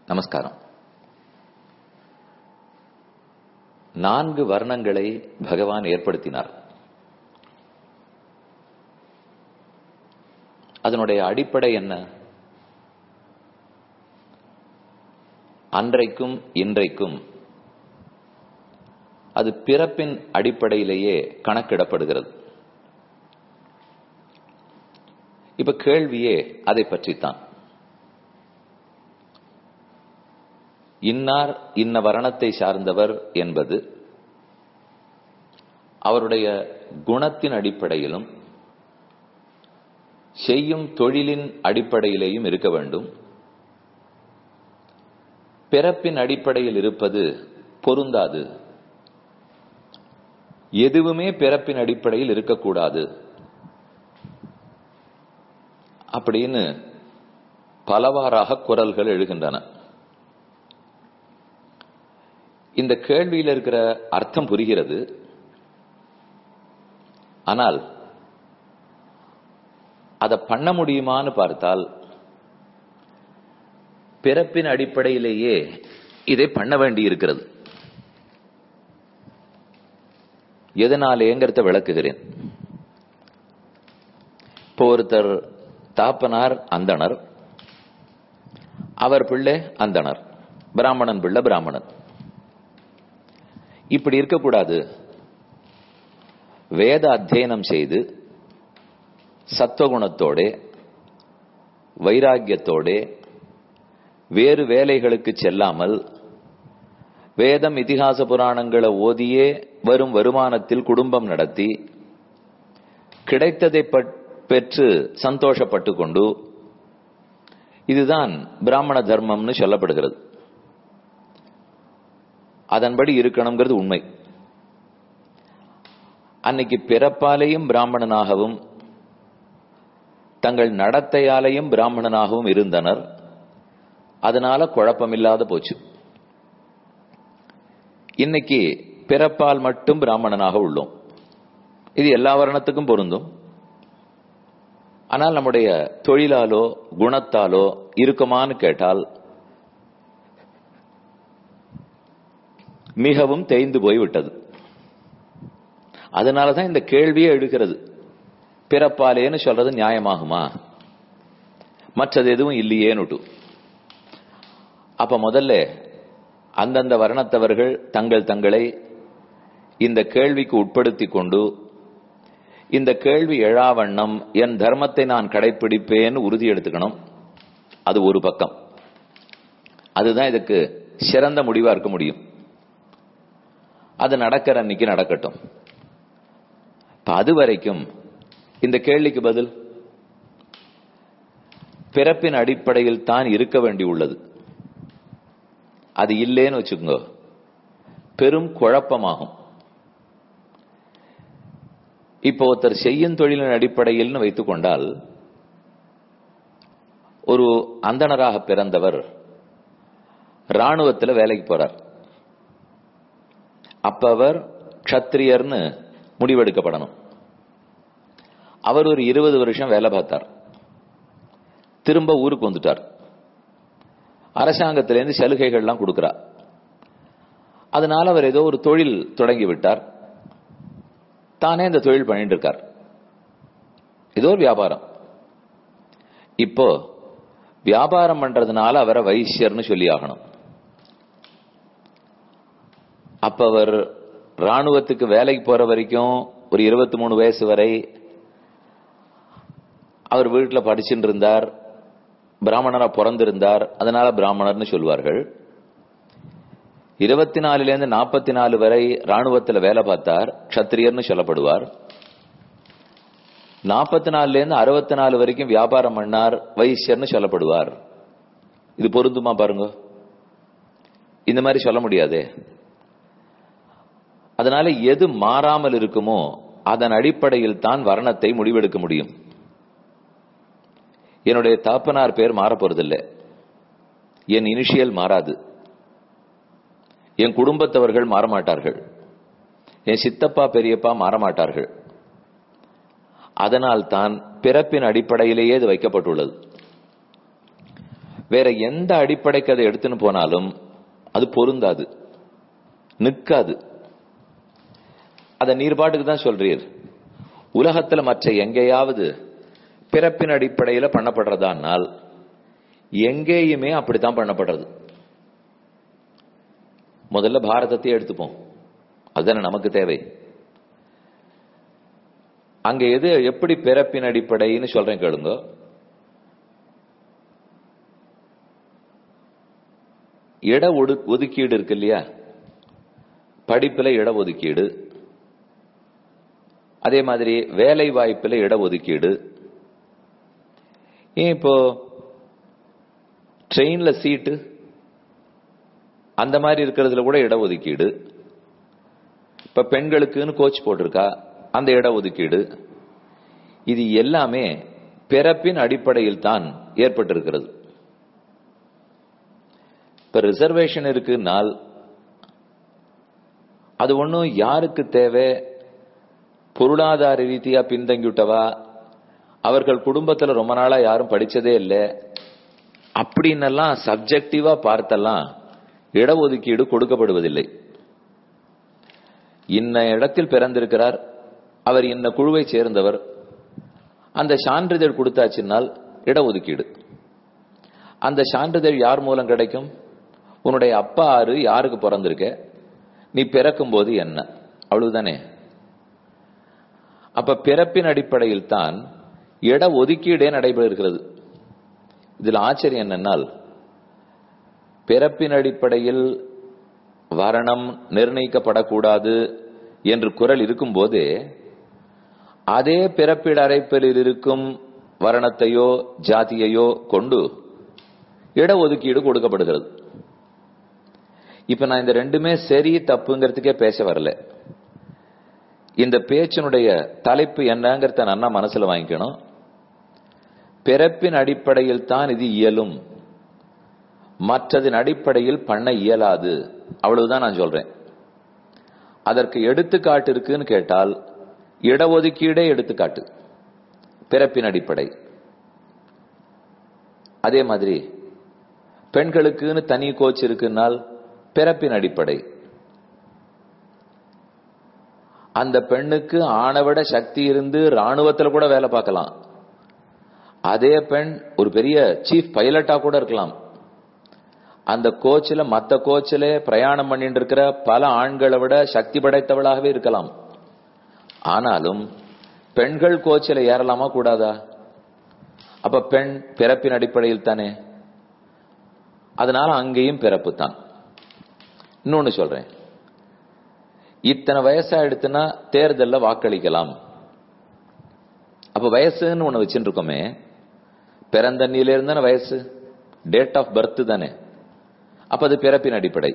நமஸ்காரம் நான்கு வர்ணங்களை பகவான் ஏற்படுத்தினார் அதனுடைய அடிப்படை என்ன அன்றைக்கும் இன்றைக்கும் அது பிறப்பின் அடிப்படையிலேயே கணக்கிடப்படுகிறது இப்ப கேள்வியே அதை பற்றித்தான் இன்னார் இன்ன வரணத்தை சார்ந்தவர் என்பது அவருடைய குணத்தின் அடிப்படையிலும் செய்யும் தொழிலின் அடிப்படையிலேயும் இருக்க வேண்டும் பிறப்பின் அடிப்படையில் இருப்பது பொருந்தாது எதுவுமே பிறப்பின் அடிப்படையில் இருக்கக்கூடாது அப்படின்னு பலவாறாக குரல்கள் எழுகின்றன இந்த கேள்வியில் இருக்கிற அர்த்தம் புரிகிறது ஆனால் அதை பண்ண முடியுமான்னு பார்த்தால் பிறப்பின் அடிப்படையிலேயே இதை பண்ண வேண்டி இருக்கிறது எதனாலேங்கிறத விளக்குகிறேன் இப்போ ஒருத்தர் தாப்பனார் அந்தனர் அவர் பிள்ளை அந்தனர் பிராமணன் பிள்ளை பிராமணன் இப்படி இருக்கக்கூடாது வேத அத்தியனம் செய்து சத்துவகுணத்தோட வைராக்கியத்தோட வேறு வேலைகளுக்கு செல்லாமல் வேதம் இதிகாச புராணங்களை ஓதியே வரும் வருமானத்தில் குடும்பம் நடத்தி கிடைத்ததை பெற்று சந்தோஷப்பட்டு கொண்டு இதுதான் பிராமண தர்மம்னு சொல்லப்படுகிறது அதன்படி இருக்கணுங்கிறது உண்மை அன்னைக்கு பிறப்பாலேயும் பிராமணனாகவும் தங்கள் நடத்தையாலேயும் பிராமணனாகவும் இருந்தனர் அதனால குழப்பமில்லாத போச்சு இன்னைக்கு பிறப்பால் மட்டும் பிராமணனாக உள்ளோம் இது எல்லா வர்ணத்துக்கும் பொருந்தும் ஆனால் நம்முடைய தொழிலாலோ குணத்தாலோ இருக்குமான்னு கேட்டால் மிகவும் தேய்ந்து போய்விட்டது அதனாலதான் இந்த கேள்வியே எழுகிறது பிறப்பாலேன்னு சொல்றது நியாயமாகுமா மற்றது எதுவும் இல்லையேனுட்டு அப்ப முதல்ல அந்தந்த வர்ணத்தவர்கள் தங்கள் தங்களை இந்த கேள்விக்கு உட்படுத்தி கொண்டு இந்த கேள்வி எழாவண்ணம் என் தர்மத்தை நான் கடைபிடிப்பேன்னு உறுதி எடுத்துக்கணும் அது ஒரு பக்கம் அதுதான் இதுக்கு சிறந்த முடிவா இருக்க முடியும் அது நடக்கிற அன்னைக்கு நடக்கட்டும் அது வரைக்கும் இந்த கேள்விக்கு பதில் பிறப்பின் அடிப்படையில் தான் இருக்க வேண்டி உள்ளது அது இல்லேன்னு வச்சுக்கோங்க பெரும் குழப்பமாகும் இப்போ ஒருத்தர் செய்யும் தொழிலின் அடிப்படையில் வைத்துக் கொண்டால் ஒரு அந்தனராக பிறந்தவர் ராணுவத்தில் வேலைக்கு போறார் அப்ப அவர் கத்திரியர்னு முடிவெடுக்கப்படணும் அவர் ஒரு இருபது வருஷம் வேலை பார்த்தார் திரும்ப ஊருக்கு வந்துட்டார் அரசாங்கத்திலேருந்து சலுகைகள்லாம் கொடுக்கிறார் அதனால அவர் ஏதோ ஒரு தொழில் தொடங்கி விட்டார் தானே இந்த தொழில் பண்ணிட்டு இருக்கார் ஏதோ ஒரு வியாபாரம் இப்போ வியாபாரம் பண்றதுனால அவரை வைசியர்னு சொல்லி ஆகணும் அப்ப அவர் ராணுவத்துக்கு வேலைக்கு போற வரைக்கும் ஒரு இருபத்தி மூணு வயசு வரை அவர் வீட்டில் படிச்சுட்டு இருந்தார் பிராமணரா பிறந்திருந்தார் அதனால பிராமணர்னு சொல்வார்கள் இருபத்தி நாலுலேருந்து நாற்பத்தி நாலு வரை ராணுவத்தில் வேலை பார்த்தார் கத்திரியர்னு சொல்லப்படுவார் நாற்பத்தி நாலுலேருந்து அறுபத்தி நாலு வரைக்கும் வியாபாரம் பண்ணார் வைசியர்னு சொல்லப்படுவார் இது பொருந்துமா பாருங்க இந்த மாதிரி சொல்ல முடியாதே அதனால எது மாறாமல் இருக்குமோ அதன் அடிப்படையில் தான் வர்ணத்தை முடிவெடுக்க முடியும் என்னுடைய தாப்பனார் பேர் மாற போறதில்லை என் இனிஷியல் மாறாது என் குடும்பத்தவர்கள் மாறமாட்டார்கள் என் சித்தப்பா பெரியப்பா மாறமாட்டார்கள் அதனால் தான் பிறப்பின் அடிப்படையிலேயே இது வைக்கப்பட்டுள்ளது வேற எந்த அடிப்படைக்கு அதை எடுத்துன்னு போனாலும் அது பொருந்தாது நிற்காது அத நீர்பாட்டுக்கு தான் சொல்றீர் உலகத்துல மற்ற எங்கேயாவது பிறப்பின் அடிப்படையில பண்ணப்படுறதானால் எங்கேயுமே அப்படித்தான் பண்ணப்படுறது முதல்ல பாரதத்தையே எடுத்துப்போம் அதுதானே நமக்கு தேவை அங்க எது எப்படி பிறப்பின் அடிப்படைன்னு சொல்றேன் கேளுங்க இட ஒடு ஒதுக்கீடு இருக்கு இல்லையா படிப்புல இட ஒதுக்கீடு அதே மாதிரி வேலை வாய்ப்புல இட ஒதுக்கீடு ஏன் இப்போ ட்ரெயின்ல சீட்டு அந்த மாதிரி இருக்கிறதுல கூட இட ஒதுக்கீடு இப்ப பெண்களுக்குன்னு கோச் போட்டிருக்கா அந்த இட ஒதுக்கீடு இது எல்லாமே பிறப்பின் அடிப்படையில் தான் ஏற்பட்டிருக்கிறது இப்ப ரிசர்வேஷன் இருக்குனால் அது ஒன்றும் யாருக்கு தேவை பொருளாதார ரீதியா பின்தங்கிவிட்டவா அவர்கள் குடும்பத்துல ரொம்ப நாளா யாரும் படிச்சதே இல்லை அப்படின்னெல்லாம் சப்ஜெக்டிவா பார்த்தெல்லாம் இடஒதுக்கீடு கொடுக்கப்படுவதில்லை இன்ன இடத்தில் பிறந்திருக்கிறார் அவர் இன்ன குழுவை சேர்ந்தவர் அந்த சான்றிதழ் கொடுத்தாச்சுன்னால் இடஒதுக்கீடு அந்த சான்றிதழ் யார் மூலம் கிடைக்கும் உன்னுடைய அப்பா ஆறு யாருக்கு பிறந்திருக்க நீ பிறக்கும் போது என்ன அவ்வளவுதானே அப்ப பிறப்பின் அடிப்படையில் தான் இட ஒதுக்கீடே நடைபெறுகிறது இதில் ஆச்சரியம் என்னென்னால் பிறப்பின் அடிப்படையில் வரணம் நிர்ணயிக்கப்படக்கூடாது என்று குரல் இருக்கும்போது அதே பிறப்பிட அரைப்பலில் இருக்கும் வரணத்தையோ ஜாதியையோ கொண்டு இடஒதுக்கீடு கொடுக்கப்படுகிறது இப்ப நான் இந்த ரெண்டுமே சரி தப்புங்கிறதுக்கே பேச வரல இந்த பேச்சினுடைய தலைப்பு என்னங்கிறத நான் மனசுல வாங்கிக்கணும் பிறப்பின் அடிப்படையில் தான் இது இயலும் மற்றதின் அடிப்படையில் பண்ண இயலாது அவ்வளவுதான் நான் சொல்றேன் அதற்கு எடுத்துக்காட்டு இருக்குன்னு கேட்டால் இடஒதுக்கீடே எடுத்துக்காட்டு பிறப்பின் அடிப்படை அதே மாதிரி பெண்களுக்குன்னு தனி கோச் இருக்குன்னால் பிறப்பின் அடிப்படை அந்த பெண்ணுக்கு ஆணவிட சக்தி இருந்து ராணுவத்தில் கூட வேலை பார்க்கலாம் அதே பெண் ஒரு பெரிய சீஃப் பைலட்டா கூட இருக்கலாம் அந்த கோச்சில் மத்த கோச்சில பிரயாணம் பண்ணிட்டு இருக்கிற பல ஆண்களை விட சக்தி படைத்தவளாகவே இருக்கலாம் ஆனாலும் பெண்கள் கோச்சில ஏறலாமா கூடாதா அப்ப பெண் பிறப்பின் அடிப்படையில் தானே அதனால அங்கேயும் பிறப்பு தான் இன்னொன்னு சொல்றேன் இத்தனை வயசா எடுத்துனா தேர்தல்ல வாக்களிக்கலாம் அப்ப வயசுன்னு ஒண்ணு வச்சுட்டு இருக்கோமே பிறந்தண்ணில இருந்தான வயசு டேட் ஆஃப் பர்த் தானே அப்ப அது பிறப்பின் அடிப்படை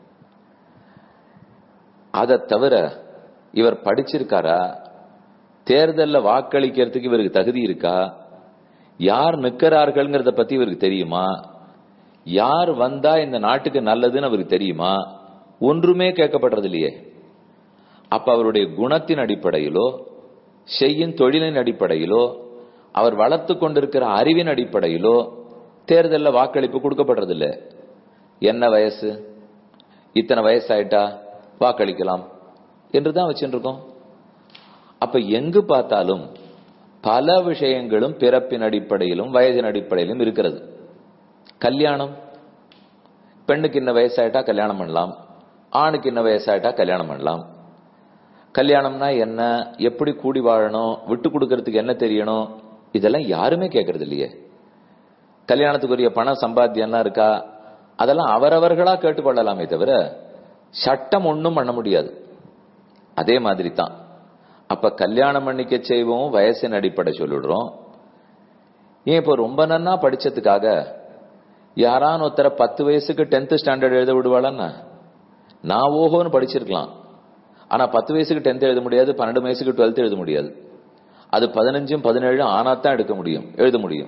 அதை தவிர இவர் படிச்சிருக்காரா தேர்தல்ல வாக்களிக்கிறதுக்கு இவருக்கு தகுதி இருக்கா யார் நிக்கிறார்கள்ங்கிறத பத்தி இவருக்கு தெரியுமா யார் வந்தா இந்த நாட்டுக்கு நல்லதுன்னு அவருக்கு தெரியுமா ஒன்றுமே கேட்கப்படுறது இல்லையே அப்ப அவருடைய குணத்தின் அடிப்படையிலோ செய்யும் தொழிலின் அடிப்படையிலோ அவர் வளர்த்து கொண்டிருக்கிற அறிவின் அடிப்படையிலோ தேர்தலில் வாக்களிப்பு கொடுக்கப்படுறதில்லை என்ன வயசு இத்தனை வயசாயிட்டா வாக்களிக்கலாம் என்றுதான் வச்சுட்டு இருக்கோம் அப்ப எங்கு பார்த்தாலும் பல விஷயங்களும் பிறப்பின் அடிப்படையிலும் வயதின் அடிப்படையிலும் இருக்கிறது கல்யாணம் பெண்ணுக்கு இன்ன வயசாயிட்டா கல்யாணம் பண்ணலாம் ஆணுக்கு இன்ன வயசாயிட்டா கல்யாணம் பண்ணலாம் கல்யாணம்னா என்ன எப்படி கூடி வாழணும் விட்டு கொடுக்கறதுக்கு என்ன தெரியணும் இதெல்லாம் யாருமே கேட்கறது இல்லையே கல்யாணத்துக்குரிய பணம் சம்பாத்தியம்லாம் இருக்கா அதெல்லாம் அவரவர்களா கேட்டுக்கொள்ளலாமே தவிர சட்டம் ஒன்றும் பண்ண முடியாது அதே மாதிரி தான் அப்ப கல்யாணம் பண்ணிக்க செய்வோம் வயசின் அடிப்படை சொல்லிடுறோம் ஏன் இப்போ ரொம்ப நன்னா படிச்சதுக்காக யாரான ஒருத்தர பத்து வயசுக்கு டென்த் ஸ்டாண்டர்ட் எழுத விடுவாளன்னா நான் ஓஹோன்னு படிச்சிருக்கலாம் ஆனா பத்து வயசுக்கு டென்த் எழுத முடியாது பன்னெண்டு வயசுக்கு டுவெல்த் எழுத முடியாது அது பதினஞ்சும் பதினேழும் ஆனாத்தான் எடுக்க முடியும் எழுத முடியும்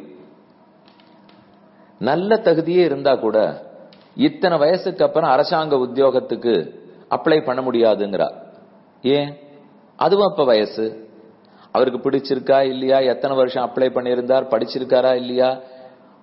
நல்ல தகுதியே இருந்தா கூட இத்தனை வயசுக்கு அப்புறம் அரசாங்க உத்தியோகத்துக்கு அப்ளை பண்ண முடியாதுங்கிறா ஏன் அதுவும் அப்ப வயசு அவருக்கு பிடிச்சிருக்கா இல்லையா எத்தனை வருஷம் அப்ளை பண்ணியிருந்தார் படிச்சிருக்காரா இல்லையா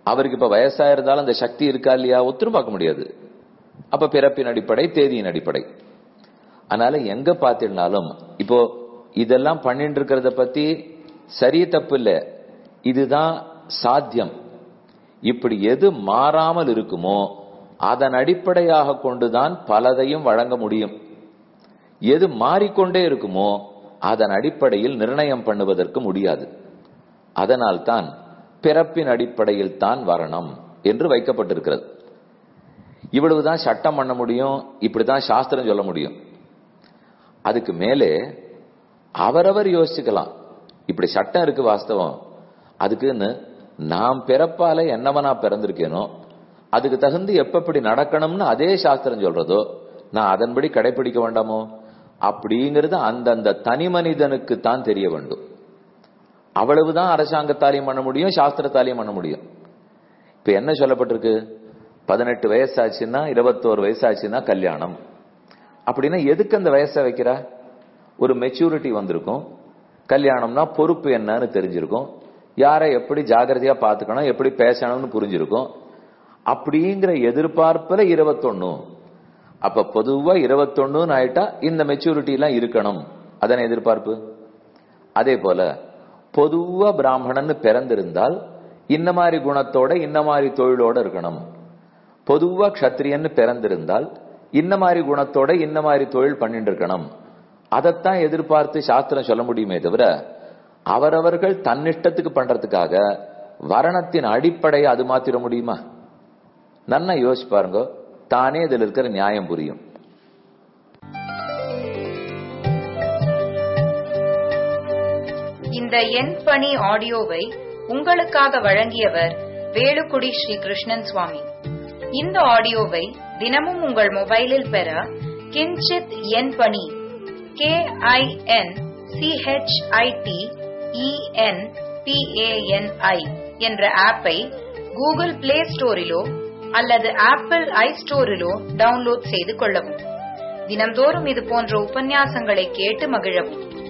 அவருக்கு இப்ப வயசா இருந்தாலும் அந்த சக்தி இருக்கா இல்லையா ஒத்துரும் பார்க்க முடியாது அப்ப பிறப்பின் அடிப்படை தேதியின் அடிப்படை அதனால எங்க பார்த்திருந்தாலும் இப்போ இதெல்லாம் பண்ணிட்டு இருக்கிறத பத்தி சரி தப்பு இல்ல இதுதான் சாத்தியம் இப்படி எது மாறாமல் இருக்குமோ அதன் அடிப்படையாக கொண்டுதான் பலதையும் வழங்க முடியும் எது மாறிக்கொண்டே இருக்குமோ அதன் அடிப்படையில் நிர்ணயம் பண்ணுவதற்கு முடியாது அதனால்தான் பிறப்பின் அடிப்படையில் தான் வரணும் என்று வைக்கப்பட்டிருக்கிறது இவ்வளவுதான் சட்டம் பண்ண முடியும் இப்படிதான் சாஸ்திரம் சொல்ல முடியும் அதுக்கு மேலே அவரவர் யோசிச்சுக்கலாம் இப்படி சட்டம் இருக்கு வாஸ்தவம் அதுக்குன்னு நாம் பிறப்பால என்னவனா பிறந்திருக்கேனோ அதுக்கு தகுந்து எப்ப இப்படி நடக்கணும்னு அதே சாஸ்திரம் சொல்றதோ நான் அதன்படி கடைபிடிக்க வேண்டாமோ அப்படிங்கிறது அந்தந்த தனி மனிதனுக்கு தான் தெரிய வேண்டும் அவ்வளவுதான் அரசாங்கத்தாலையும் பண்ண முடியும் சாஸ்திரத்தாலையும் பண்ண முடியும் இப்ப என்ன சொல்லப்பட்டிருக்கு பதினெட்டு வயசாச்சுன்னா இருபத்தோரு வயசாச்சுன்னா கல்யாணம் அப்படின்னா எதுக்கு அந்த வயசை வைக்கிறா ஒரு மெச்சூரிட்டி வந்திருக்கும் கல்யாணம்னா பொறுப்பு என்னன்னு தெரிஞ்சிருக்கும் யாரை எப்படி ஜாகிரதையா பாத்துக்கணும் எப்படி பேசணும்னு புரிஞ்சிருக்கும் அப்படிங்கிற எதிர்பார்ப்புல இருபத்தொன்னு அப்ப பொதுவா இருபத்தொன்னு ஆயிட்டா இந்த மெச்சூரிட்டி எல்லாம் இருக்கணும் அதனை எதிர்பார்ப்பு அதே போல பொதுவா பிராமணன் பிறந்திருந்தால் இந்த மாதிரி குணத்தோட இந்த மாதிரி தொழிலோட இருக்கணும் பொதுவா கத்திரியன்னு பிறந்திருந்தால் இந்த மாதிரி குணத்தோட இந்த மாதிரி தொழில் பண்ணிட்டு இருக்கணும் அதைத்தான் எதிர்பார்த்து சாஸ்திரம் சொல்ல முடியுமே தவிர அவரவர்கள் தன்னிஷ்டத்துக்கு பண்றதுக்காக வரணத்தின் அடிப்படையை அது மாத்திர முடியுமா நன்னா யோசிச்சு பாருங்க தானே இதுல இருக்கிற நியாயம் புரியும் இந்த எண் பணி ஆடியோவை உங்களுக்காக வழங்கியவர் வேலுக்குடி ஸ்ரீ கிருஷ்ணன் சுவாமி இந்த ஆடியோவை தினமும் உங்கள் மொபைலில் பெற கிஞ்சித் எண் பணி கே ஐ என் சிஹெச்ஐடி இஎன் பிஏஎன்ஐ என்ற ஆப்பை கூகுள் பிளே ஸ்டோரிலோ அல்லது ஆப்பிள் ஐ ஸ்டோரிலோ டவுன்லோட் செய்து கொள்ளவும் தினம்தோறும் இது போன்ற உபன்யாசங்களை கேட்டு மகிழவும்